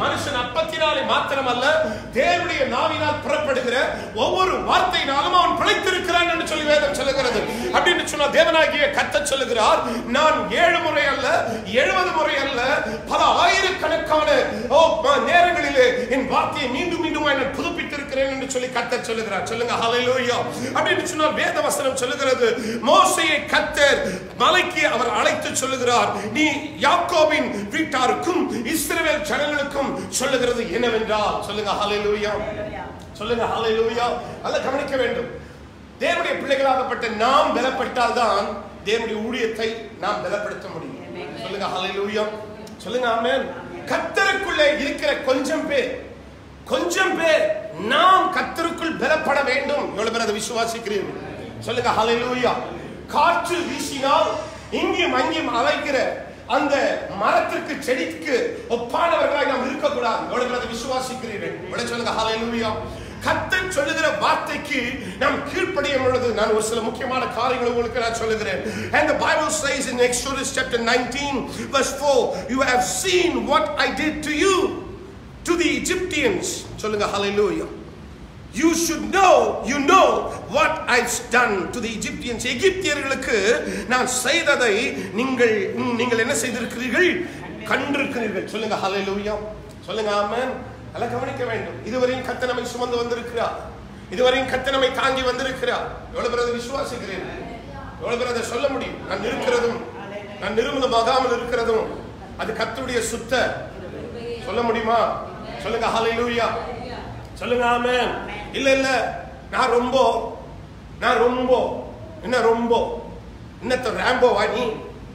மனுஷன் அப்பத்தினாலே மாத்திரமல்ல தேவனுடைய நாவினால் புறப்படுகிற ஒவ்வொரு வார்த்தையினாலும் அவன் பிழைத்திருக்கிறான் என்று சொல்லி வேதம் சொல்லுகிறது அப்படின்னு சொன்னா தேவனாகிய கத்த சொல்லுகிறார் நான் ஏழு முறை அல்ல எழுபது முறை அல்ல பல ஆயிரக்கணக்கான ஓ, ம- நேரங்களிலே என் வார்த்தையை மீண்டும் மீண்டும் நான் புதுப்பித்திருக்கிறேன் என்று சொல்லி கத்தர் சொல்லுகிறார் சொல்லுங்க ஹalleluya அப்படின்னு சொன்னால் வேத வசனம் சொல்லுகிறது மோசையை கத்தர் மலைக்கு அவர் அழைத்து சொல்லுகிறார் நீ யாக்கோபின் வீட்டாருக்கும் இஸ்ரவேல் ஜனங்களுக்கும் சொல்லுகிறது என்னவென்றால் சொல்லுங்க ஹalleluya சொல்லுங்க ஹalleluya அல்ல கவனிக்க வேண்டும் தேவனுடைய பிள்ளைகளாகப்பட்ட நாம் பலப்பட்டால் தான் தேவனுடைய ஊழியத்தை நாம் பலப்படுத்த முடியும் சொல்லுங்க ஹalleluya சொல்லுங்க ஆமென் கத்தருக்குள்ளே இருக்கிற கொஞ்சம் பேர் கொஞ்சம் பேர் நாம் கத்தருக்குள் பலப்பட வேண்டும் எவ்வளவு பேர் அதை விசுவாசிக்கிறீர்கள் சொல்லுங்க ஹalleluya காற்று வீசினால் இங்கேயும் அங்கேயும் அலைக்கிற அந்த மரத்திற்கு செடிக்கு ஒப்பானவர்களாய் நாம் இருக்கக்கூடாது எவ்வளவு பேர் அதை விசுவாசிக்கிறீர்கள் எவ்வளவு சொல்லுங்க ஹalleluya கத்தர் சொல்லுகிற வார்த்தைக்கு நாம் கீழ்ப்படியும் பொழுது நான் ஒரு சில முக்கியமான காரியங்களை உங்களுக்கு நான் சொல்லுகிறேன் and the bible says in exodus chapter 19 verse 4 you have seen what i did to you to the egyptians சொல்லுங்க hallelujah you should know you know what i've done to the egyptians எகிப்தியர்களுக்கு நான் செய்ததை நீங்கள் நீங்கள் என்ன செய்திருக்கிறீர்கள் கண்டிருக்கிறீர்கள் சொல்லுங்க hallelujah சொல்லுங்க ஆமென் நல்லா கவனிக்க வேண்டும் இதுவரையும் கத்த நம்மை சுமந்து வந்திருக்கிறார் இதுவரையும் கத்த நம்மை தாங்கி வந்திருக்கிறார் எவ்வளவு பேர் அதை விசுவாசிக்கிறேன் எவ்வளவு பேர் அதை சொல்ல முடியும் நான் இருக்கிறதும் நான் நிருமலமாகாமல் இருக்கிறதும் அது கத்துடைய சுத்த சொல்ல முடியுமா சொல்லுங்க ஹalleluya சொல்லுங்க ஆமென் இல்ல இல்ல நான் ரொம்ப நான் ரொம்ப என்ன ரொம்ப என்னத்த ரேம்போ வாணி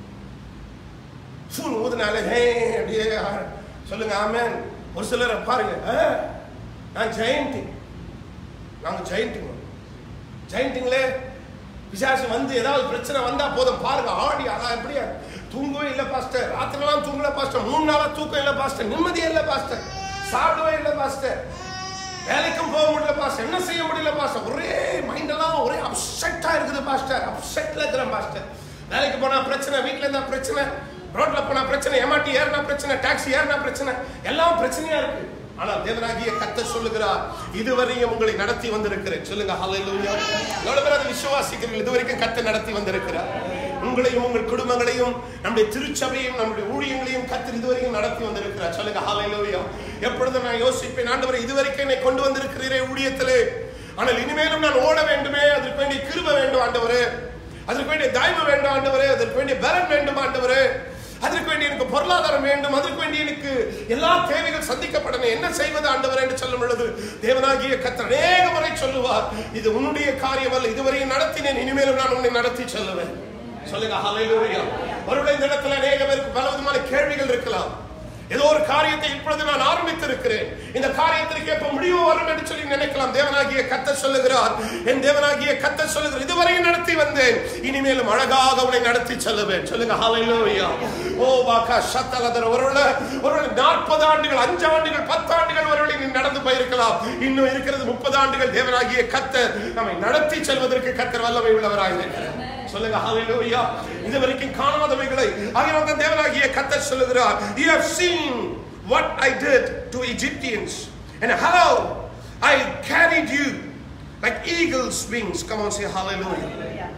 சூன் ஊதுனால ஹே அப்படியே சொல்லுங்க ஆமென் ஒரு சிலரை பாருங்க ஆ, நான் ஜெயந்தி நாங்க ஜெயந்திங்க ஜெயந்திங்களே பிசாசு வந்து ஏதாவது பிரச்சனை வந்தா போதும் பாருங்க ஆடி அதான் எப்படியா தூங்கவே இல்லை பாஸ்டர் ராத்திரிலாம் தூங்கல பாஸ்டர் மூணு நாளா தூக்கம் இல்லை பாஸ்டர் நிம்மதியே இல்லை பாஸ்டர் சாப்பிடவே இல்லை பாஸ்டர் வேலைக்கும் போக முடியல பாஸ்டர் என்ன செய்ய முடியல பாஸ்டர் ஒரே மைண்ட் எல்லாம் ஒரே அப்செட்டா இருக்குது பாஸ்டர் அப்செட்ல இருக்கிறேன் பாஸ்டர் வேலைக்கு போனா பிரச்சனை வீட்ல இருந்தா பிரச்சனை ரோட்ல போனா பிரச்சனை எம்ஆர்டி ஏறினா பிரச்சனை டாக்ஸி ஏறினா பிரச்சனை எல்லாம் பிரச்சனையா இருக்கு ஆனால் தேவனாகிய கத்த சொல்லுகிறார் இதுவரையும் உங்களை நடத்தி வந்திருக்கிறேன் சொல்லுங்க ஹalleluya எவ்வளவு பேர் அதை விசுவாசிக்கிறீர்கள் இதுவரைக்கும் கத்த நடத்தி வந்திருக்கிறார் உங்களையும் உங்கள் குடும்பங்களையும் நம்முடைய திருச்சபையும் நம்முடைய ஊழியங்களையும் கத்தர் இதுவரைக்கும் நடத்தி வந்திருக்கிறார் சொல்லுங்க ஹalleluya எப்பொழுதும் நான் யோசிப்பேன் ஆண்டவரே இதுவரைக்கும் என்னை கொண்டு வந்திருக்கிறீரே ஊழியத்திலே ஆனால் இனிமேலும் நான் ஓட வேண்டுமே அதற்கு வேண்டிய கிருப வேண்டும் ஆண்டவரே அதற்கு வேண்டிய தயவு வேண்டும் ஆண்டவரே அதற்கு வேண்டிய பலன் வேண்டும் ஆண்டவரே அதற்கு வேண்டிய எனக்கு பொருளாதாரம் வேண்டும் அதற்கு வேண்டிய எனக்கு எல்லா தேவைகள் சந்திக்கப்படணும் என்ன செய்வது ஆண்டவர் என்று சொல்லும் பொழுது தேவனாகிய கத்தர் அநேக முறை சொல்லுவார் இது உன்னுடைய காரியம் அல்ல இதுவரையும் நடத்தினேன் இனிமேலும் நான் உன்னை நடத்தி செல்லுவேன் சொல்லுங்க ஹalleluya ஒருவேளை இந்த இடத்துல அநேக பேருக்கு பல விதமான கேள்விகள் இருக்கலாம் ஏதோ ஒரு காரியத்தை இப்பொழுது நான் ஆரம்பித்திருக்கிறேன் இந்த காரியத்திற்கு எப்ப முடிவு வரும் என்று சொல்லி நினைக்கலாம் தேவனாகிய கத்த சொல்லுகிறார் என் தேவனாகிய கத்த சொல்லுகிறார் இதுவரை நடத்தி வந்தேன் இனிமேலும் அழகாக உன்னை நடத்தி செல்லுவேன் சொல்லுங்க ஹalleluya ஓ வாக்கா சத்தலதர் ஒருவேளை ஒருவேளை நாற்பது ஆண்டுகள் அஞ்சு ஆண்டுகள் பத்து ஆண்டுகள் ஒருவேளை நீ நடந்து போயிருக்கலாம் இன்னும் இருக்கிறது முப்பது ஆண்டுகள் தேவனாகிய கத்தர் நம்மை நடத்தி செல்வதற்கு கத்தர் வல்லமை உள்ளவராக இருக்கிறார் சொல்லுங்க ஹalleluya இதுவரைக்கும் காணாதவைகளை ஆகியவன் தான் தேவனாகிய கத்தர் சொல்லுகிறார் you have seen what i did to egyptians and how i carried you like eagle's wings come on say hallelujah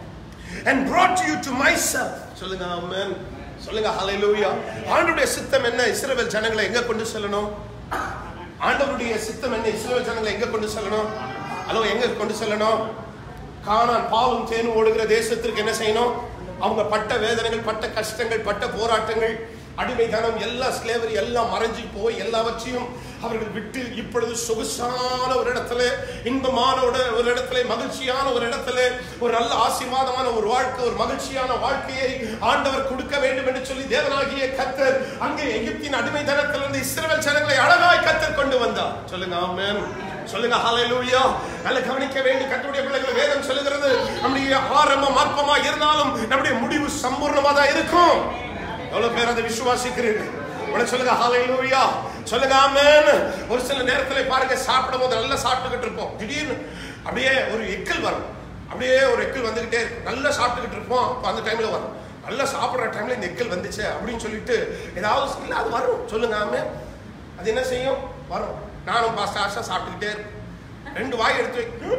and brought you to myself சொல்லுங்க ஆமென் சொல்லுங்க ஹalleluya ஆண்டவருடைய சித்தம் என்ன இஸ்ரவேல் ஜனங்களை எங்க கொண்டு செல்லணும் ஆண்டவருடைய சித்தம் என்ன இஸ்ரவேல் ஜனங்களை எங்க கொண்டு செல்லணும் ஹலோ எங்க கொண்டு செல்லணும் கானான் பாலும் தேனும் ஓடுகிற தேசத்திற்கு என்ன செய்யணும் அவங்க பட்ட வேதனைகள் பட்ட கஷ்டங்கள் பட்ட போராட்டங்கள் அடிமைத்தனம் எல்லா ஸ்லேவரி எல்லாம் மறைஞ்சு போய் எல்லாவற்றையும் அவர்கள் விட்டு இப்பொழுது சொகுசான ஒரு இடத்துல இன்பமான ஒரு ஒரு இடத்துல மகிழ்ச்சியான ஒரு இடத்துல ஒரு நல்ல ஆசீர்வாதமான ஒரு வாழ்க்கை ஒரு மகிழ்ச்சியான வாழ்க்கையை ஆண்டவர் கொடுக்க வேண்டும் என்று சொல்லி தேவனாகிய கத்தர் அங்கே எகிப்தின் அடிமைத்தனத்திலிருந்து இஸ்ரவேல் ஜனங்களை அழகாய் கத்தர் கொண்டு வந்தார் சொல்லுங்க ஆமென் சொல்லுங்க ஹalleluya நல்ல கவனிக்க வேண்டிய கர்த்தருடைய பிள்ளைகள் வேதம் சொல்லுகிறது நம்முடைய ஆரம்பம் அற்பமா இருந்தாலும் நம்முடைய முடிவு சம்பூர்ணமா தான் இருக்கும் எவ்வளவு பேர் அதை விசுவாசிக்கிறீர்கள் உடனே சொல்லுங்க ஹalleluya சொல்லுங்க ஆமென் ஒரு சில நேரத்துல பாருங்க சாப்பிடும் போது நல்லா சாப்பிட்டுக்கிட்டு இருப்போம் திடீர்னு அப்படியே ஒரு எக்கல் வரும் அப்படியே ஒரு எக்கல் வந்துகிட்டே இருக்கும் நல்லா சாப்பிட்டுக்கிட்டு இருப்போம் அப்ப அந்த டைம்ல வரும் நல்லா சாப்பிடுற டைம்ல இந்த எக்கல் வந்துச்சு அப்படின்னு சொல்லிட்டு ஏதாவது இல்ல அது வரும் சொல்லுங்க ஆமென் அது என்ன செய்யும் வரும் நானும் பாஸ்டர் ஆஷா சாப்பிட்டுக்கிட்டே இருப்பேன் ரெண்டு வாய் எடுத்து வை.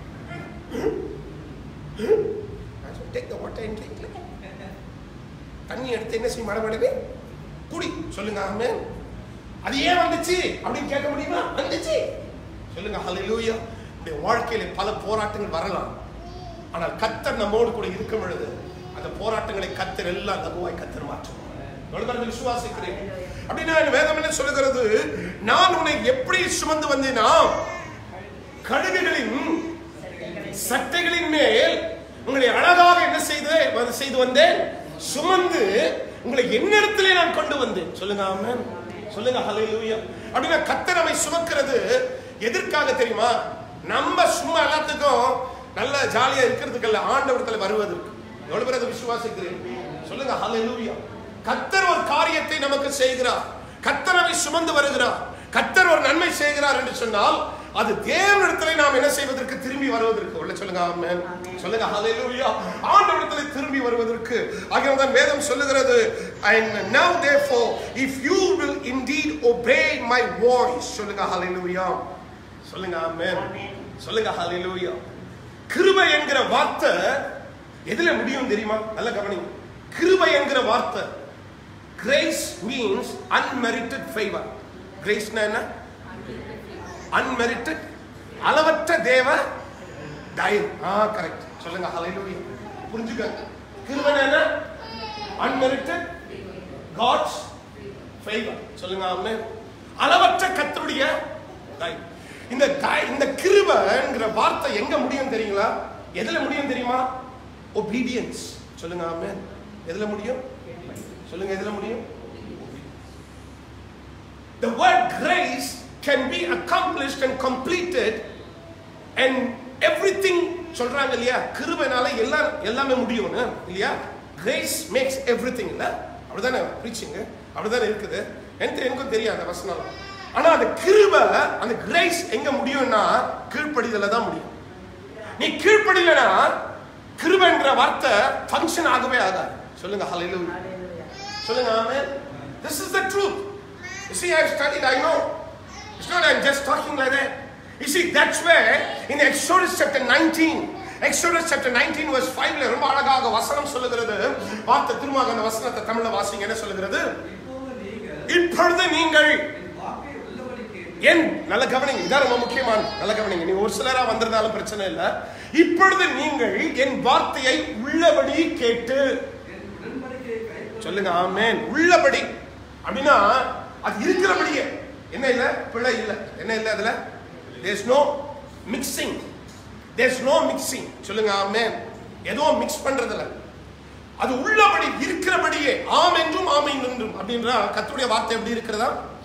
நான் சொல்லிட்டேன், "Take the water and drink." தண்ணி எடுத்து என்ன செய்யும் மடமடவே குடி சொல்லுங்க ஆமென் அது ஏன் வந்துச்சு அப்படின்னு கேட்க முடியுமா வந்துச்சு சொல்லுங்க ஹalleluya இந்த வாழ்க்கையில பல போராட்டங்கள் வரலாம் ஆனால் கத்தர் நம்மோடு கூட இருக்கும் பொழுது அந்த போராட்டங்களை கத்தர் எல்லாம் லகுவாய் கத்தர் மாற்றுவார் எவ்வளவு விசுவாசிக்கிறேன் அப்படின்னா இந்த வேதம் என்ன சொல்லுகிறது நான் உன்னை எப்படி சுமந்து வந்தேனா கழுகுகளின் சட்டைகளின் மேல் உங்களை அழகாக என்ன செய்து வந்து- செய்து வந்தேன் சுமந்து உங்களை என்னிடத்திலே நான் கொண்டு வந்தேன் சொல்லுங்க ஆமென் சொல்லுங்க ஹalleluya அப்படின்னா கத்தர் நம்மை சுமக்கிறது எதற்காக தெரியுமா நம்ம சும்மா எல்லாத்துக்கும் நல்ல ஜாலியா இருக்கிறதுக்கு இல்ல ஆண்டவரத்துல வருவதற்கு எவ்வளவு பேர் அதை விசுவாசிக்கிறேன் சொல்லுங்க ஹalleluya கத்தர் ஒரு காரியத்தை நமக்கு செய்கிறார் கத்தர் நம்மை சுமந்து வருகிறார் கத்தர் ஒரு நன்மை செய்கிறார் என்று சொன்னால் அது தேவனிடத்திலே நாம் என்ன செய்வதற்கு திரும்பி வருவதற்கு உள்ள சொல்லுங்க ஆமென் சொல்லுங்க ஹalleluya ஆண்டவரிடத்திலே திரும்பி வருவதற்கு ஆகிய தான் வேதம் சொல்லுகிறது and now therefore if you will indeed obey my voice சொல்லுங்க ஹalleluya சொல்லுங்க ஆமென் ஆமென். சொல்லுங்க ஹalleluya கிருபை என்கிற வார்த்தை எதுல முடியும் தெரியுமா நல்ல கவனிங்க கிருபை என்கிற வார்த்தை கிரேஸ் மீன்ஸ் unmerited favor கிரேஸ்னா என்ன அன்மெரிட்டட் அளவற்ற தேவ தயவு ஆ கரெக்ட் சொல்லுங்க ஹalleluya புரிஞ்சுக்க கிருபை என்ன அன்மெரிட்டட் காட்ஸ் ஃபேவர் சொல்லுங்க ஆமென் அளவற்ற கர்த்தருடைய தயவு இந்த தய- இந்த கிருபைங்கிற வார்த்தை எங்க முடியும் தெரியுங்களா எதுல முடியும் தெரியுமா ஒபீடியன்ஸ் சொல்லுங்க ஆமென் எதுல முடியும் சொல்லுங்க எதுல முடியும் The word grace can be accomplished and completed and everything சொல்றாங்க இல்லையா கிருபைனால எல்லாம் எல்லாமே முடியும்னு இல்லையா கிரேஸ் மேக்ஸ் எவ்ரிதிங் இல்ல அப்படிதானே ப்ரீச்சிங் அப்படிதானே இருக்குது எனக்கு எனக்கும் தெரியும் அந்த வசனம் ஆனா அந்த கிருபை அந்த கிரேஸ் எங்க முடியும்னா கீழ்ப்படிதல தான் முடியும் நீ கீழ்ப்படியலனா கிருபைன்ற வார்த்தை ஃபங்க்ஷன் ஆகவே ஆகாது சொல்லுங்க ஹalleluya சொல்லுங்க ஆமென் this is the truth you see i've studied i know it's not i'm just talking like that you see that's where in exodus chapter 19 exodus chapter 19 verse 5 ல ரொம்ப அழகாக வசனம் சொல்லுகிறது வார்த்தை திரும்ப அந்த வசனத்தை தமிழ்ல வாசிங்க என்ன சொல்லுகிறது இப்போது நீங்கள் இப்பொழுது நீங்கள் என் வாக்கை உள்ளபடி கேட்டு என் நல்ல கவனிங்க இதான் ரொம்ப முக்கியமான நல்ல கவனிங்க நீங்க ஒரு சிலரா வந்திருந்தாலும் பிரச்சனை இல்ல இப்பொழுது நீங்கள் என் வார்த்தையை உள்ளபடி கேட்டு என் உடன்படிக்கையை கைக்கொள்ள சொல்லுங்க ஆமென் உள்ளபடி அப்படின்னா அது இருக்கிறபடியே என்ன இல்ல பிழை இல்ல என்ன இல்ல அதுல there's no mixing there's no mixing சொல்லுங்க ஆமென் எதுவும் மிக்ஸ் பண்றது இல்ல அது உள்ளபடி இருக்கிறபடியே ஆம் என்றும் ஆமீன் என்றும் அப்படின்றா கர்த்தருடைய வார்த்தை எப்படி இருக்கிறதா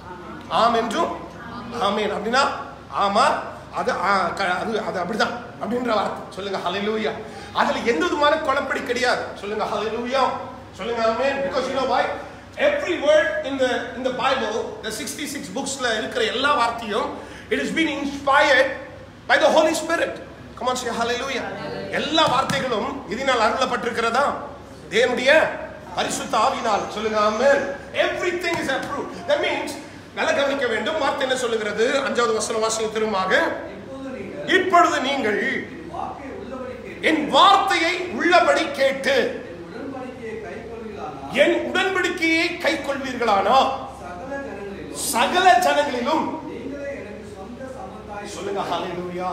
ஆம் என்றும் ஆமீன் அப்படின்னா ஆமா அது ஆ, க- அது அது அப்படிதான் அப்படின்ற வார்த்தை சொல்லுங்க ஹalleluya அதுல எந்த விதமான குழப்படி கிடையாது சொல்லுங்க ஹalleluya சொல்லுங்க ஆமென் because you know why every word in the in the bible the 66 booksல இருக்கிற எல்லா வார்த்தையும் it has been inspired by the holy spirit come on say hallelujah எல்லா வார்த்தைகளும் இதனால் அருளப்பட்டிருக்கிறதா தேவனுடைய பரிசுத்த ஆவியினால் சொல்லுங்க ஆமென் everything is approved that means நல்ல கவனிக்க வேண்டும் வார்த்தை என்ன சொல்லுகிறது அஞ்சாவது வசன வாசியம் திரும்ப இப்போது நீங்கள் இப்பொழுது நீங்கள் என் வாக்கை உள்ளபடி கேட்டு என் வார்த்தையை உள்ளபடி கேட்டு என் உடன்படிக்கையை கைக்கொள்வீர்களானால் என் உடன்படிக்கையை கை கொள்வீர்களானா சகல ஜனங்களிலும் சகல ஜனங்களிலும் நீங்களே எனக்கு சொந்த சமத்தாய் சொல்லுங்க ஹalleluya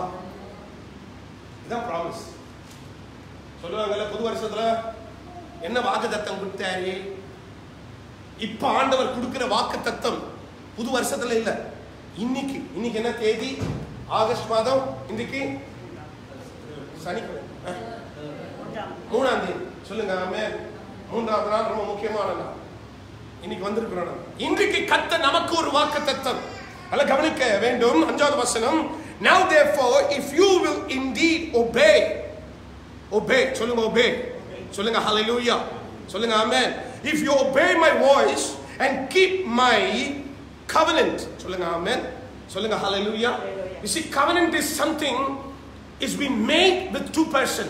இதான் ப்ராமிஸ் சொல்லுவாங்கல்ல புது வருஷத்துல என்ன வாக்கு தத்தம் கொடுத்தாரு இப்ப ஆண்டவர் கொடுக்கிற வாக்கு தத்தம் புது வருஷத்துல இல்ல இன்னைக்கு இன்னைக்கு என்ன தேதி ஆகஸ்ட் மாதம் இன்னைக்கு சனிக்கிழமை ஆ. மூணாம் தேதி சொல்லுங்க ஆமே மூன்றாவது நாள் ரொம்ப முக்கியமான நாள் இன்னைக்கு வந்திருக்கிறோம் நம்ம. இன்றைக்கு கத்த நமக்கு ஒரு வாக்கு தத்தம் அல்ல கவனிக்க வேண்டும் அஞ்சாவது வசனம் now therefore if you will indeed obey obey சொல்லுங்க obey சொல்லுங்க hallelujah சொல்லுங்க amen if you obey my voice and keep my covenant சொல்லுங்க amen சொல்லுங்க hallelujah you see covenant is something is been made with two person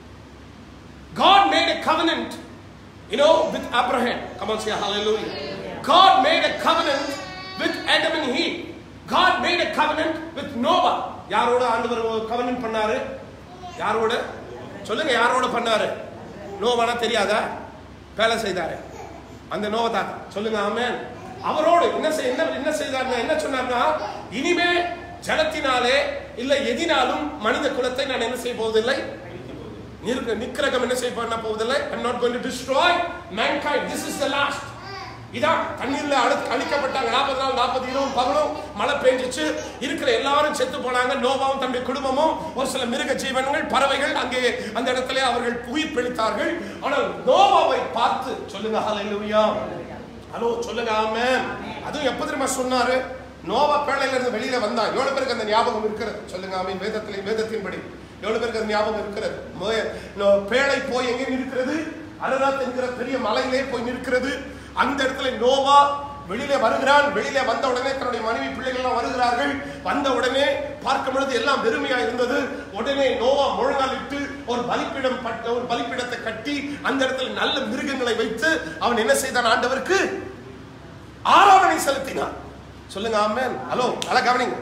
God made a covenant, you know, with Abraham. Come on, say hallelujah. God made a covenant with Adam and Eve. God made a covenant with Noah. யாரோட ஆண்டவர் கவர்னன்ட் பண்ணாரு யாரோட சொல்லுங்க யாரோட பண்ணாரு நோவானா தெரியாதா வேலை செய்தாரு அந்த நோவ தாத்தா சொல்லுங்க ஆமென் அவரோடு என்ன செய் என்ன என்ன செய்தார்னா என்ன சொன்னார்னா இனிமே ஜலத்தினாலே இல்ல எதினாலும் மனித குலத்தை நான் என்ன செய்ய போவதில்லை நிற்க நிக்கிரகம் என்ன செய்ய பண்ண போவதில்லை I'm not going to destroy mankind this is the last இதான் தண்ணீர்ல அழு அழிக்கப்பட்டாங்க நாற்பது நாள் நாற்பது இரவும் பகலும் மழை பெஞ்சிச்சு இருக்கிற எல்லாரும் செத்து போனாங்க நோவாவும் தன்னுடைய குடும்பமும் ஒரு சில மிருக ஜீவன்கள் பறவைகள் அங்கே அந்த இடத்துல அவர்கள் உயிர் பிழைத்தார்கள் ஆனால் நோவாவை பார்த்து சொல்லுங்க ஹalleluya ஹலோ சொல்லுங்க ஆமென் அதுவும் எப்ப தெரியுமா சொன்னாரு நோவா பேழையில இருந்து வெளியில வந்தா எவ்வளவு பேருக்கு அந்த ஞாபகம் இருக்கிறது சொல்லுங்க ஆமீன் வேதத்திலே வேதத்தின்படி எவ்வளவு பேருக்கு அந்த ஞாபகம் இருக்கிறது மோ- நோ- பேழை போய் எங்கே நிற்கிறது அரராத் என்கிற பெரிய மலையிலே போய் நிற்கிறது அந்த இடத்துல நோவா வெளியில வருகிறான் வெளியில வந்த உடனே தன்னுடைய மனைவி பிள்ளைகள் எல்லாம் வருகிறார்கள் வந்த உடனே பார்க்கும் பொழுது எல்லாம் வெறுமையா இருந்தது உடனே நோவா முழங்காலிட்டு ஒரு பலிப்பிடம் பட்ட ஒரு பலிப்பிடத்தை கட்டி அந்த இடத்துல நல்ல மிருகங்களை வைத்து அவன் என்ன செய்தான் ஆண்டவருக்கு ஆராதனை செலுத்தினான் சொல்லுங்க ஆமென் ஹலோ நல்லா கவனிங்க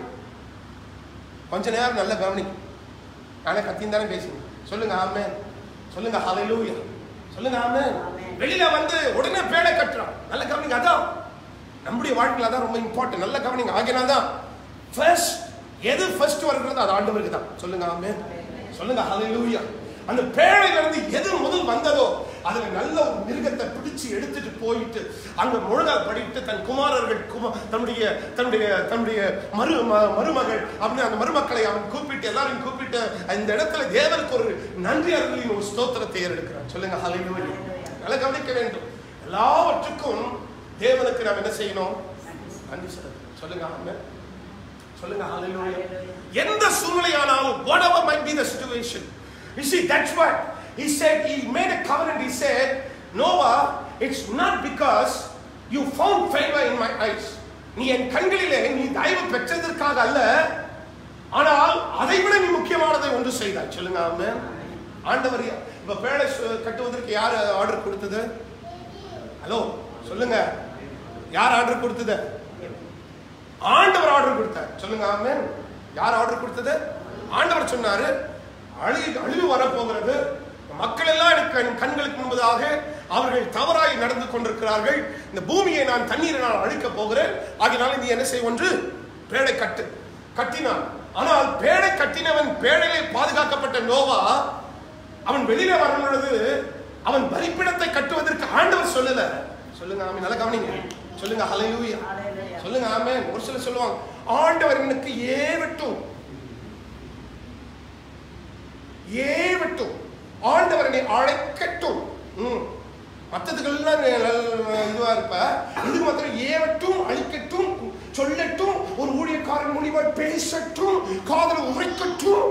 கொஞ்ச நேரம் நல்லா கவனிங்க நானே கத்தியும் தானே பேசுங்க சொல்லுங்க ஆமென் சொல்லுங்க ஹalleluya சொல்லுங்க ஆமென் வெளியில வந்து உடனே பேடை கட்டுறான் நல்ல கவனிங்க அதான் நம்முடைய வாழ்க்கையில அதான் ரொம்ப இம்பார்ட்டன்ட் நல்ல கவனிங்க ஆகினா தான் ஃபர்ஸ்ட் எது ஃபர்ஸ்ட் வருகிறதோ அது ஆண்டவருக்கு தான் சொல்லுங்க ஆமென் சொல்லுங்க ஹalleluya அந்த பேழையில இருந்து எது முதல் வந்ததோ அதுல நல்ல ஒரு மிருகத்தை பிடிச்சு எடுத்துட்டு போயிட்டு அங்க முழங்கால் படிட்டு தன் குமாரர்கள் குமா தன்னுடைய தன்னுடைய தன்னுடைய மரு ம- மருமகள் அப்படின்னு அந்த மருமக்களை அவன் கூப்பிட்டு எல்லாரையும் கூப்பிட்டு இந்த இடத்துல தேவனுக்கு ஒரு நன்றி அருளின் ஒரு ஸ்தோத்திரத்தை ஏறெடுக்கிறான் சொல்லுங்க ஹalleluya நல்லா கவனிக்க வேண்டும் எல்லாவற்றுக்கும் தேவனுக்கு நாம் என்ன செய்யணும் நன்றி செலுத்தணும் சொல்லுங்க ஆமென் சொல்லுங்க ஹalleluya எந்த சூழ்நிலையானாலும் whatever might be the situation you see that's what he said he made a covenant he said noah it's not because you found favor in my eyes நீ என் கண்களிலே நீ தயவு பெற்றதற்காக அல்ல ஆனால் அதை விட நீ முக்கியமானதை ஒன்று செய்தாய் சொல்லுங்க ஆமென் ஆண்டவர் இப்ப பேழை சு- கட்டுவதற்கு யார் ஆர்டர் கொடுத்தது ஹலோ சொல்லுங்க யார் ஆர்டர் கொடுத்தது ஆண்டவர் ஆர்டர் கொடுத்தார் சொல்லுங்க ஆமென் யார் ஆர்டர் கொடுத்தது ஆண்டவர் சொன்னாரு அழி அழிவு வரப்போகிறது மக்கள் எல்லாம் எனக்கு என் கண்களுக்கு முன்பதாக அவர்கள் தவறாய் நடந்து கொண்டிருக்கிறார்கள் இந்த பூமியை நான் தண்ணீரினால் அழிக்க போகிறேன் ஆகினால நீ என்ன செய் ஒன்று பேடை கட்டு கட்டினான் ஆனால் பேடை கட்டினவன் பேடையிலே பாதுகாக்கப்பட்ட நோவா அவன் வெளியில வரும் பொழுது அவன் பலிப்பிடத்தை கட்டுவதற்கு ஆண்டவர் சொல்லல சொல்லுங்க ஆமென் நல்லா கவனிங்க சொல்லுங்க ஹalleluya சொல்லுங்க ஆமென் ஒரு சிலர் சொல்லுவாங்க ஆண்டவர் எனக்கு ஏவட்டும் ஏவட்டும் ஆண்டவர் என்னை அழைக்கட்டும் ம். மத்ததுக்கெல்லாம் நீ நல்ல இதுவா இருப்ப இது மாத்திரம் ஏவட்டும் அழிக்கட்டும் சொல்லட்டும் ஒரு ஊழியக்காரன் மூலியமா பேசட்டும் காதல உரைக்கட்டும்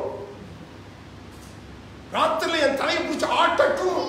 ராத்திரில என் தலையை பிடிச்சு ஆட்டட்டும்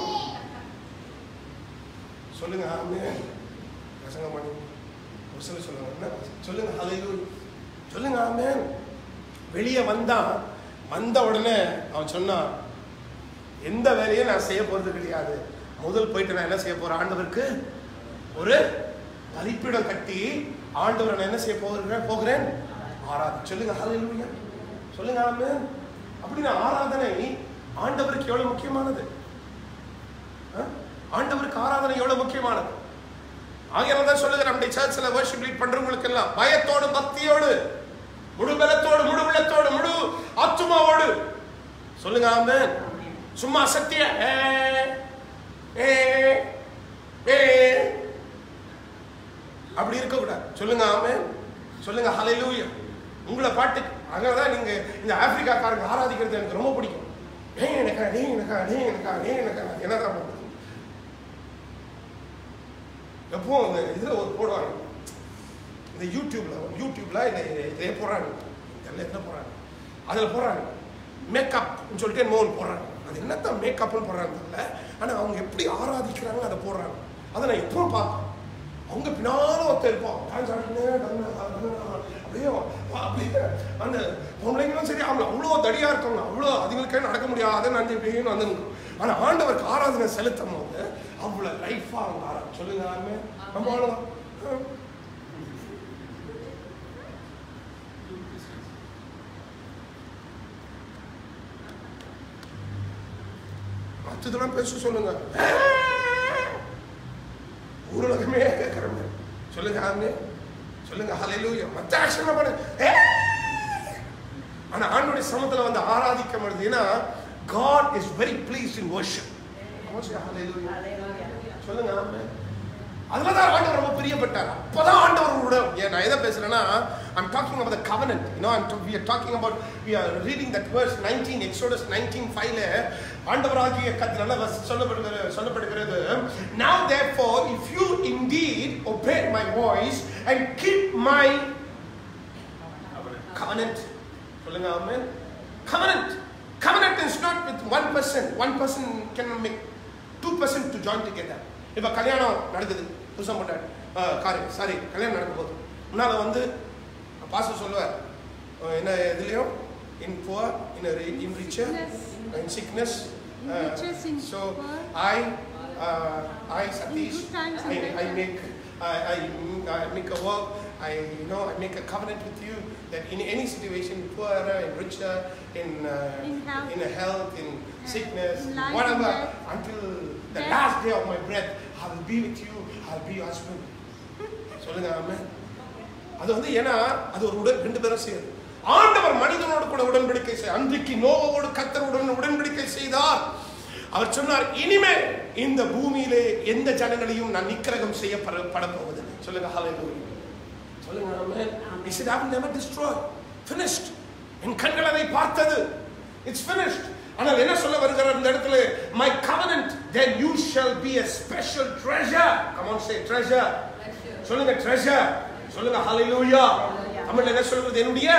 சொல்லுங்க ஆமென் பிரசங்கம் பண்ணி ஒரு சிலர் சொல்லுங்க என்ன சொல்லுங்க ஹalleluya சொல்லுங்க ஆமென் வெளியே வந்தான் வந்த உடனே அவன் சொன்னான் எந்த வேலையும் நான் செய்ய போறது கிடையாது முதல் போயிட்டு நான் என்ன செய்ய போறேன் ஆண்டவருக்கு ஒரு பலிப்பிடம் கட்டி ஆண்டவர் நான் என்ன செய்ய போகிறேன் போகிறேன் ஆராதனை சொல்லுங்க ஹalleluya சொல்லுங்க ஆமென் அப்படின்னா ஆராதனை ஆண்டவருக்கு எவ்வளவு முக்கியமானது ஆ? ஆண்டவருக்கு ஆராதனை எவ்வளவு முக்கியமானது ஆகியால தான் சொல்லுங்க நம்முடைய சர்ச்சில் வர்ஷிப் லீட் பண்றவங்களுக்கு எல்லாம் பயத்தோடு பக்தியோடு முழு பலத்தோடு முழு உள்ளத்தோடு முழு ஆத்துமாவோடு சொல்லுங்க ஆமென் சும்மா சத்திய ஏ ஏ ஏ அப்படி இருக்க கூடாது சொல்லுங்க ஆமென் சொல்லுங்க ஹalleluya உங்களை பாட்டு அங்கதான் நீங்க இந்த ஆப்பிரிக்காக்காரங்க ஆராதிக்கிறது எனக்கு ரொம்ப பிடிக்கும் டேய் எனக்கா டேய் எனக்கா டேய் எனக்கா டேய் எனக்கா என்னதான் பிடிக்கும் எப்பவும் இந்த இதில் ஒரு போடுவாங்க இந்த யூடியூப்ல யூடியூப்ல இந்த இதே போடுறாங்க தெரியல என்ன போடுறாங்க அதில் போடுறாங்க மேக்கப்னு சொல்லிட்டு மோன் போடுறாங்க அது என்னத்தான் மேக்கப்னு போடுறாங்க தெரியல ஆனால் அவங்க எப்படி ஆராதிக்கிறாங்க அதை போடுறாங்க அதை நான் எப்பவும் பார்ப்பேன் அவங்க பின்னால ஒருத்தர் இருப்பான் டான்ஸ் ஆடினே அப்படியே அப்படியே அந்த பொம்பளைங்களும் சரி அவங்க அவ்வளோ தடியா இருக்காங்க அவ்வளோ அதுங்களுக்கே நடக்க முடியாத நன்றி இப்படின்னு வந்து ஆனால் ஆண்டவருக்கு ஆராதனை செலுத்தும் போது அவ்வளோ லைஃபாக அவங்க ஆரா சொல்லுங்க யாருமே நம்ம ஆளுதான் மற்றதெல்லாம் பேச சொல்லுங்க ஊரலகமே கேட்கிறோம் சொல்லுங்க ஆமே சொல்லுங்க ஹalleluya மத்த ஆக்ஷன் பண்ணு ஆனா ஆண்டோடைய சமத்துல வந்து ஆராதிக்க முடியுதுன்னா God is very pleased in worship ஹalleluya சொல்லுங்க ஆமே அதுல தான் ஆண்டவர் ரொம்ப பிரியப்பட்டார் அப்பதான் ஆண்டவரோட ஏன் நான் எதை பேசுறேன்னா I'm talking about the covenant you know I'm to, we are talking about we are reading that verse 19 Exodus 19 5 ல ஆண்டவராகிய கர்த்தர் நல்ல வச- சொல்லப்படுகிறது சொல்லப்படுகிறது now therefore if you indeed obey my voice and keep my covenant சொல்லுங்க ஆமென் covenant covenant is not with one person one person can make two person to join together இப்ப கல்யாணம் நடக்குது புருஷன் பண்ணாரு காரி சாரி கல்யாணம் நடக்கும் போது முன்னால வந்து பாஸ்டர் சொல்லுவார் அஹ், என்ன இதுலயும் in poor in a in richer in sickness In riches, in so poor. I uh, I Satish good times and I, bad I times. make I, I, I make a work I you know I make a covenant with you that in any situation poorer and richer in uh, In health. in a health in sickness in life, whatever in death. until the Death. last day of my breath I will be with you I'll be your husband சொல்லுங்க ஆமென் அது வந்து ஏன்னா அது ஒரு உடன் ரெண்டு பேரும் சேரும் ஆண்டவர் மனிதனோடு கூட உடன்படிக்கை செய் அன்றைக்கு நோவோடு கத்தருடன் உடன்படிக்கை செய்தார் அவர் சொன்னார் இனிமேல் இந்த பூமியிலே எந்த ஜனங்களையும் நான் நிக்கிரகம் செய்ய பட போவதில்லை சொல்லுங்க ஹalleluya சொல்லுங்க ஆமென் he said i will never destroy finished என் கண்கள் அதை பார்த்தது it's finished ஆனால் என்ன சொல்ல வருகிறார் இந்த இடத்துல my covenant then you shall be a special treasure come on say treasure சொல்லுங்க treasure சொல்லுங்க ஹalleluya தமிழ்ல என்ன சொல்றது என்னுடைய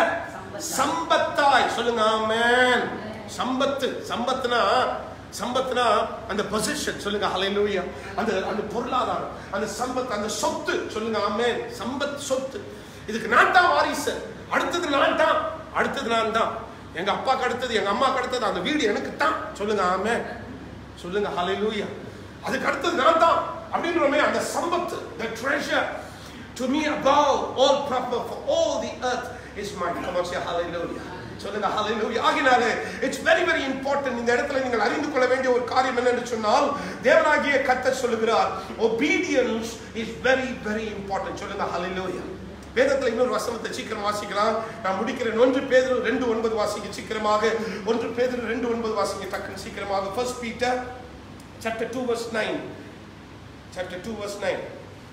சம்பத்தாய் சொல்லுங்க ஆமென் சம்பத்து சம்பத்துனா சம்பத்துனா அந்த பொசிஷன் சொல்லுங்க ஹalleluya அந்த அந்த பொருளாதாரம் அந்த சம்பத் அந்த சொத்து சொல்லுங்க ஆமென் சம்பத் சொத்து இதுக்கு நான் தான் வாரிசு அடுத்தது நான் தான் அடுத்தது நான் தான் எங்க அப்பாக்கு அடுத்தது எங்க அம்மாக்கு அடுத்தது அந்த வீடு எனக்கு தான் சொல்லுங்க ஆமென் சொல்லுங்க ஹalleluya அதுக்கு அடுத்தது நான் தான் அப்படின்றமே அந்த சம்பத்து the treasure to me above all proper for all the earth is mine come on say hallelujah சொல்லுங்க hallelujah ஆகினாலே இட்ஸ் வெரி வெரி இம்பார்ட்டன்ட் இந்த இடத்துல நீங்கள் அறிந்து கொள்ள வேண்டிய ஒரு காரியம் என்னன்னு சொன்னால் தேவனாகிய கர்த்தர் சொல்லுகிறார் obedience is very very important சொல்லுங்க hallelujah வேதத்துல இன்னொரு வசனத்தை சீக்கிரம் வாசிக்கலாம் நான் முடிக்கிறேன் ஒன்று பேதுரு ரெண்டு ஒன்பது வாசிங்க சீக்கிரமாக ஒன்று பேதுரு ரெண்டு ஒன்பது வாசிங்க டக்குன்னு சீக்கிரமாக first Peter chapter 2 verse 9 chapter 2 verse 9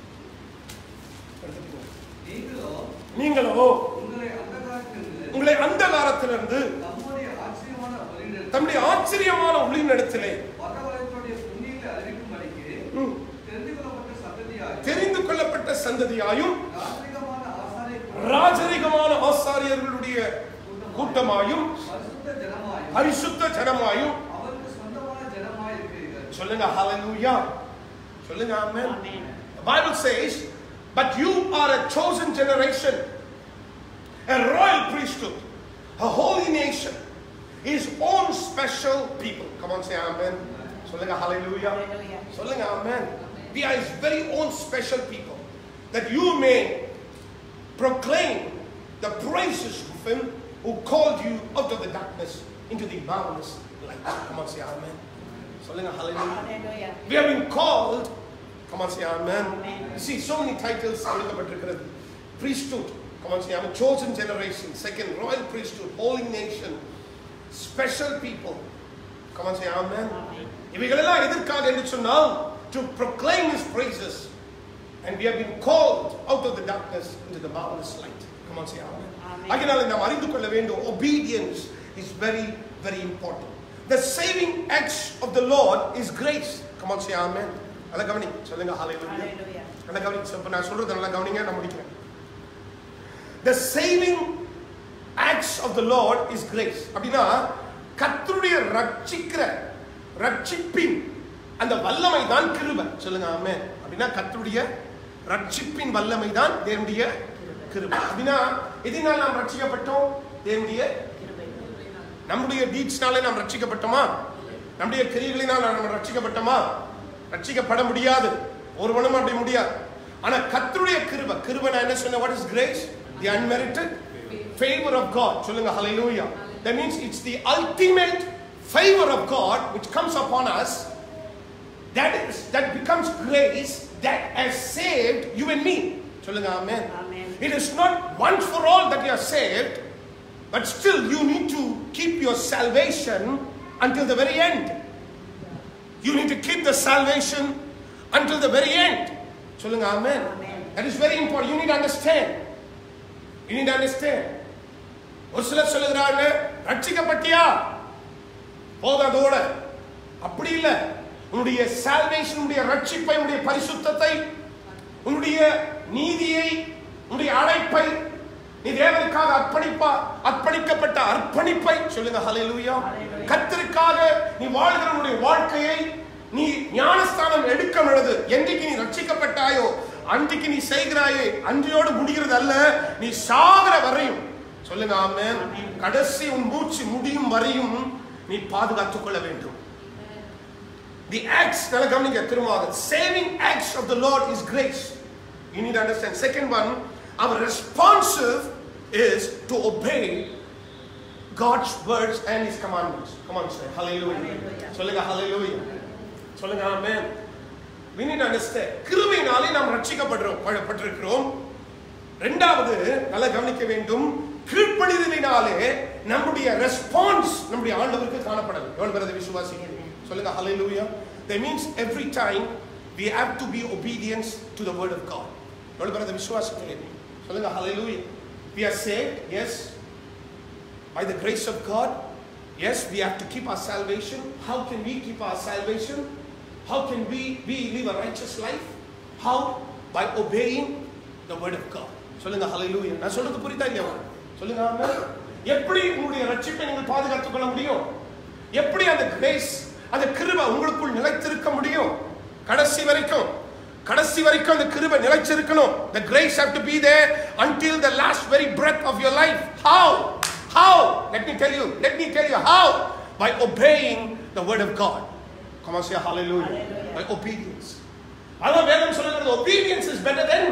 எடுத்துக்கோங்க. நீங்களோ நீங்களோ உங்களை அந்தகாரத்திலிருந்து உங்களை அந்த காலத்திலிருந்து நம்முடைய ஆச்சரியமான வழிநடத்தி தம்முடைய ஆச்சரியமான ஒளியினிடத்திலே வரவழைத்தோடைய புண்ணியத்தை அறிவிக்கும்படிக்கு ம், தெரிந்து கொள்ளப்பட்ட சந்ததியாய் தெரிந்து கொள்ளப்பட்ட சந்ததியாயும் ராஜரிகமான ஆசாரிய ராஜரிகமான ஆசாரியர்களுடைய கூட்டமாயும் பரிசுத்த ஜனமாயும் பரிசுத்த ஜனமாயும் அவருக்கு சொந்தமான ஜனமாய் இருக்கிறீர்கள் சொல்லுங்க hallelujah சொல்லுங்க amen the bible says but you are a chosen generation a royal priesthood a holy nation his own special people come on say amen சொல்லுங்க hallelujah சொல்லுங்க amen we are his very own special people that you may proclaim the praises of him who called you out of the darkness into the marvelous light come on say amen சொல்லுங்க hallelujah we have been called come on say amen Amen. you see so many titles எழுதப்பட்டிருக்கிறது priesthood come on say amen chosen generation second royal priesthood holy nation special people come on say amen இவைகளெல்லாம் எதற்காக என்று சொன்னால் to proclaim his praises and we have been called out of the darkness into the marvelous light come on say amen Amen. ஆகையினால நாம் அறிந்து கொள்ள வேண்டும் obedience is very very important the saving acts of the lord is grace come on say amen அத கவனி சொல்லுங்க hallelujah நல்லா கவனி இப்ப நான் சொல்றது நல்லா கவனிங்க நான் முடிக்கிறேன் the saving acts of the lord is grace அப்படின்னா கர்த்தருடைய ரட்சிக்கிற ரட்சிப்பின் அந்த வல்லமை தான் கிருபை சொல்லுங்க ஆமே அப்படின்னா கர்த்தருடைய ரட்சிப்பின் வல்லமை தான் தேவனுடைய கிருபை அப்படின்னா எதனால் நாம் ரட்சிக்கப்பட்டோம் தேவனுடைய நம்முடைய டீட்ஸ்னாலே நாம் ரட்சிக்கப்பட்டோமா நம்முடைய கிரியைகளினால் நாம் ரட்சிக்கப்பட்டோமா ரட்சிக்கப்பட முடியாது ஒருவனும் அப்படி முடியாது ஆனா கர்த்தருடைய கிருபை கிருபை நான் என்ன சொன்னேன் what is grace the unmerited favor of God சொல்லுங்க hallelujah that means it's the ultimate favor of God which comes upon us, that is that becomes grace that has saved you and me. சொல்லுங்க amen. Amen. It is not once for all that you are saved, but still you need to keep your salvation until the very end. You need to keep the salvation until the very end. சொல்லுங்க amen. Amen. That is very important. You need to understand. You need to understand. ஒரு சிலர் சொல்லுகிறாங்க ரட்சிக்கப்பட்டியா போதும் அதோட அப்படி இல்ல உன்னுடைய salvation உன்னுடைய ரட்சிப்பை உன்னுடைய பரிசுத்தத்தை உன்னுடைய நீதியை உன்னுடைய அழைப்பை நீ தேவனுக்காக அர்ப்பணிப்பா அர்ப்பணிக்கப்பட்ட அர்ப்பணிப்பை சொல்லுங்க ஹalleluya Hallelujah. கர்த்தருக்காக நீ வாழ்கிற உன்னுடைய வாழ்க்கையை நீ ஞானஸ்தானம் எடுக்கும் பொழுது என்றைக்கு நீ ரட்சிக்கப்பட்டாயோ அன்றைக்கு நீ செய்கிறாயே அன்றையோடு முடிகிறது அல்ல நீ சாகிற வரையும் சொல்லுங்க ஆமென் கடைசி உன் மூச்சு முடியும் வரையும் நீ பாதுகாத்துக் கொள்ள வேண்டும் The acts, நல்லா கவனிங்க திரும்ப saving acts of the Lord is grace. You need to understand. Second one, our responsive is to obey God's words and His commandments. Come on, say hallelujah. Hallelujah. சொல்லுங்க hallelujah. சொல்லுங்க amen. We need to understand. கிருபையினாலே நாம் ரட்சிக்கப்படுறோம் பட்டிருக்கிறோம் ரெண்டாவது நல்லா கவனிக்க வேண்டும் கீழ்ப்படிதலினாலே நம்முடைய response நம்முடைய ஆண்டவருக்கு காணப்படணும் எவ்வளவு பேர் அதை விசுவாசிக்கிறீங்க சொல்லுங்க ஹalleluya that means every time we have to be obedience to the word of god எவ்வளவு பேர் அதை விசுவாசிக்கிறீங்க சொல்லுங்க hallelujah we are saved yes by the grace of god yes we have to keep our salvation how can we keep our salvation how can we we live a righteous life how by obeying the word of god சொல்லுங்க hallelujah நான் சொல்றது புரியுதா இல்லையா உங்களுக்கு? சொல்லுங்க ஆமென். எப்படி உங்களுடைய ரட்சிப்பை நீங்கள் பாதுகாத்துக் கொள்ள முடியும் எப்படி அந்த கிரேஸ் அந்த கிருபை உங்களுக்குள் நிலைத்திருக்க முடியும் கடைசி வரைக்கும் கடைசி வரைக்கும் அந்த கிருபை நிலைச்சிருக்கணும் the grace have to be there until the last very breath of your life how how let me tell you let me tell you how by obeying the word of god come on say hallelujah, Hallelujah. by obedience அதான் வேதம் சொல்லுகிறது obedience is better than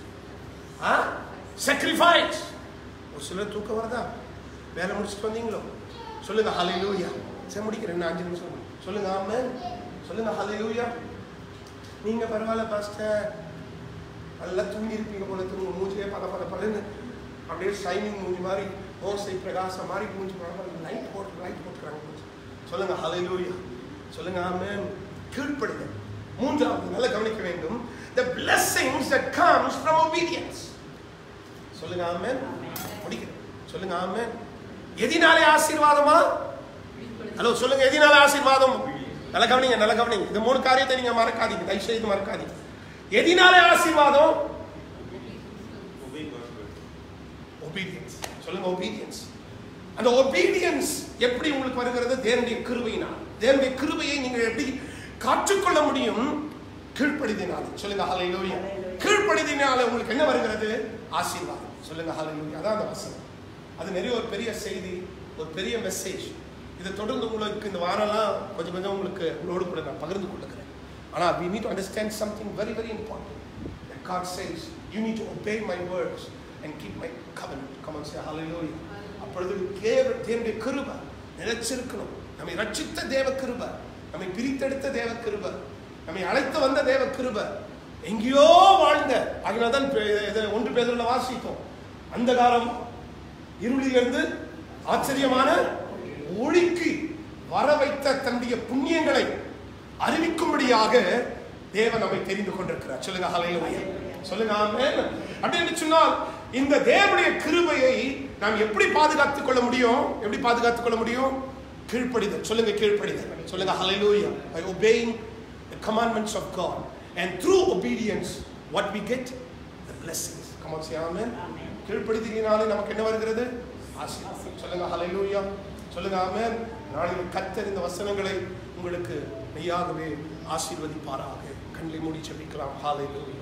sacrifice ஒரு சிலர் தூக்கம் வருதா வேலை முடிச்சுட்டு வந்தீங்களோ சொல்லுங்க ஹalleluya சரி முடிக்கிறேன் இன்னும் அஞ்சு நிமிஷம் சொல்லுங்க ஆமென் சொல்லுங்க ஹalleluya நீங்க பரவாயில்ல பாஸ்டர் நல்லா தூங்கி இருப்பீங்க போல தூங்க மூஞ்சிலே பத பத பதன்னு அப்படியே ஷைனிங் மூஞ்சி மாதிரி ஓசை பிரகாசம் மாதிரி மூஞ்சி லைட் போட்டு லைட் போட்டுக்கிறாங்க மூஞ்சி. சொல்லுங்க ஹalleluya சொல்லுங்க ஆமென் கீழ்ப்படுங்க மூன்றாவது நல்லா கவனிக்க வேண்டும் the blessings that comes from obedience சொல்லுங்க ஆமென் முடிக்கிறேன் சொல்லுங்க ஆமென் எதினாலே ஆசீர்வாதமா ஹலோ சொல்லுங்க எதினால ஆசீர்வாதம் நல்ல கவனிங்க நல்ல கவனிங்க இந்த மூணு காரியத்தை நீங்க மறக்காதீங்க தயவு செய்து மறக்காதீங்க எதினாலே ஆசீர்வாதம் obedience சொல்லுங்க obedience அந்த obedience எப்படி உங்களுக்கு வருகிறது தேவனுடைய கிருபையினால் தேவனுடைய கிருபையை நீங்கள் எப்படி காற்றுக்கொள்ள முடியும் கீழ்ப்படிதினாலே சொல்லுங்க ஹalleluya Hallelujah. கீழ்ப்படிதினாலே உங்களுக்கு என்ன வருகிறது ஆசீர்வாதம் சொல்லுங்க ஹalleluya அதான் அந்த வசனம் அது நிறைய ஒரு பெரிய செய்தி ஒரு பெரிய மெசேஜ் இதை தொடர்ந்து உங்களுக்கு இந்த வாரம்லாம் கொஞ்சம் கொஞ்சம் உங்களுக்கு உங்களோடு கூட நான் பகிர்ந்து கொள்ளுகிறேன் ஆனால் we need to understand something very very important that God says you need to obey my words and keep my covenant come on say hallelujah அப்பொழுது தேவ தேவனுடைய கிருபை நிலைச்சிருக்கணும் நம்மை ரட்சித்த தேவ கிருபை நம்மை பிரித்தெடுத்த தேவ கிருபை நம்மை அழைத்து வந்த தேவ கிருபை எங்கேயோ வாழ்ந்த அதனால தான் இதை ஒன்று பேரில் வாசித்தோம் அந்தகாரம் இருளிலிருந்து ஆச்சரியமான ஒளிக்கு வர வைத்த தன்னுடைய புண்ணியங்களை அறிவிக்கும்படியாக தேவன் நம்மை தெரிந்து கொண்டிருக்கிறார் சொல்லுங்க ஹalleluya சொல்லுங்க ஆமென் அப்படின்னு சொன்னால் இந்த தேவனுடைய கிருபையை நாம் எப்படி பாதுகாத்துக் கொள்ள முடியும் எப்படி பாதுகாத்துக் கொள்ள முடியும் கீழ்ப்படிதல் சொல்லுங்க கீழ்ப்படிதல் சொல்லுங்க hallelujah by obeying the commandments of God and through obedience what we get the blessings come on say amen Amen. கீழ்ப்படுத்தினாலே நமக்கு என்ன வருகிறது ஆசீர்வாதம் சொல்லுங்க ஹalleluya சொல்லுங்க ஆமென் நாளைக்கு கர்த்தர் இந்த வசனங்களை உங்களுக்கு மெய்யாகவே ஆசீர்வதிப்பாராக கண்களை மூடி ஜெபிக்கலாம் ஹalleluya